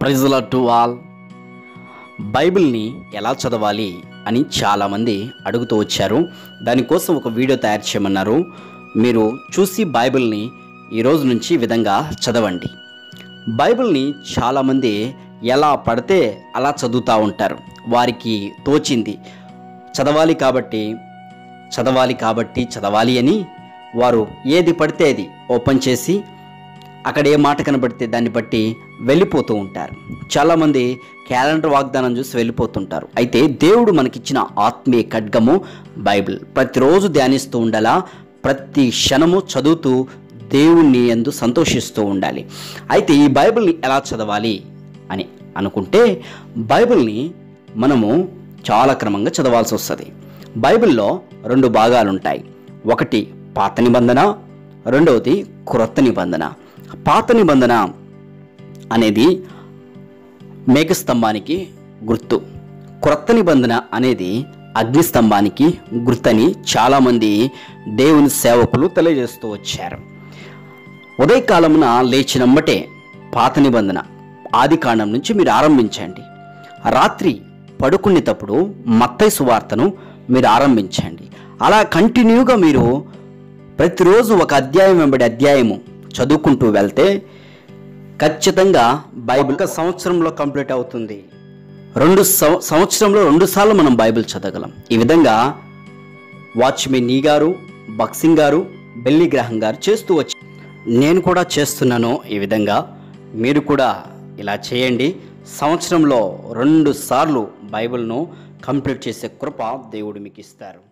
ప్రైజ్ల to all బైబిల్ని ఎలా చదవాలి అని చాలామంది అడుగుతూ వచ్చారు దానికోసం ఒక వీడియో తయారు చేయమన్నారు మీరు చూసి బైబిల్ని ఈ రోజు నుంచి ఈ విధంగా చదవండి బైబిల్ని చాలామంది ఎలా పడితే అలా చదువుతూ ఉంటారు వారికి తోచింది చదవాలి కాబట్టి చదవాలి కాబట్టి చదవాలి అని వారు ఏది పడితే అది ఓపెన్ చేసి అక్కడ ఏ మాట కనబడితే దాన్ని బట్టి వెళ్ళిపోతూ ఉంటారు చాలామంది క్యాలెండర్ వాగ్దానం చూసి వెళ్ళిపోతుంటారు అయితే దేవుడు మనకిచ్చిన ఆత్మీయ ఖడ్గము బైబిల్ ప్రతిరోజు ధ్యానిస్తూ ఉండాలా ప్రతి క్షణము చదువుతూ దేవుణ్ణి ఎందు సంతోషిస్తూ ఉండాలి అయితే ఈ బైబిల్ని ఎలా చదవాలి అని అనుకుంటే బైబిల్ని మనము చాలా క్రమంగా చదవాల్సి వస్తుంది బైబిల్లో రెండు భాగాలు ఉంటాయి ఒకటి పాత నిబంధన రెండవది క్రొత్త నిబంధన పాత నిబంధన అనేది మేఘస్తంభానికి గుర్తు క్రొత్త నిబంధన అనేది అగ్నిస్తంభానికి గుర్తని చాలామంది దేవుని సేవకులు తెలియజేస్తూ వచ్చారు ఉదయకాలమున లేచినమ్మటే పాత నిబంధన ఆది కాండం నుంచి మీరు ఆరంభించండి రాత్రి పడుకునేటప్పుడు మత్తయి సువార్తను మీరు ఆరంభించండి అలా కంటిన్యూగా మీరు ప్రతిరోజు ఒక అధ్యాయం వెంబడి అధ్యాయము చదువుకుంటూ వెళ్తే ఖచ్చితంగా బైబిల్ ఒక సంవత్సరంలో కంప్లీట్ అవుతుంది రెండు సం- సంవత్సరంలో రెండు సార్లు మనం బైబిల్ చదవగలం ఈ విధంగా వాచ్మెన్ నీ గారు బక్సింగ్ గారు బెల్లి గ్రహం గారు చేస్తూ వచ్చి నేను కూడా చేస్తున్నాను ఈ విధంగా మీరు కూడా ఇలా చేయండి సంవత్సరంలో రెండు సార్లు బైబిల్ను కంప్లీట్ చేసే కృప దేవుడు మీకు ఇస్తారు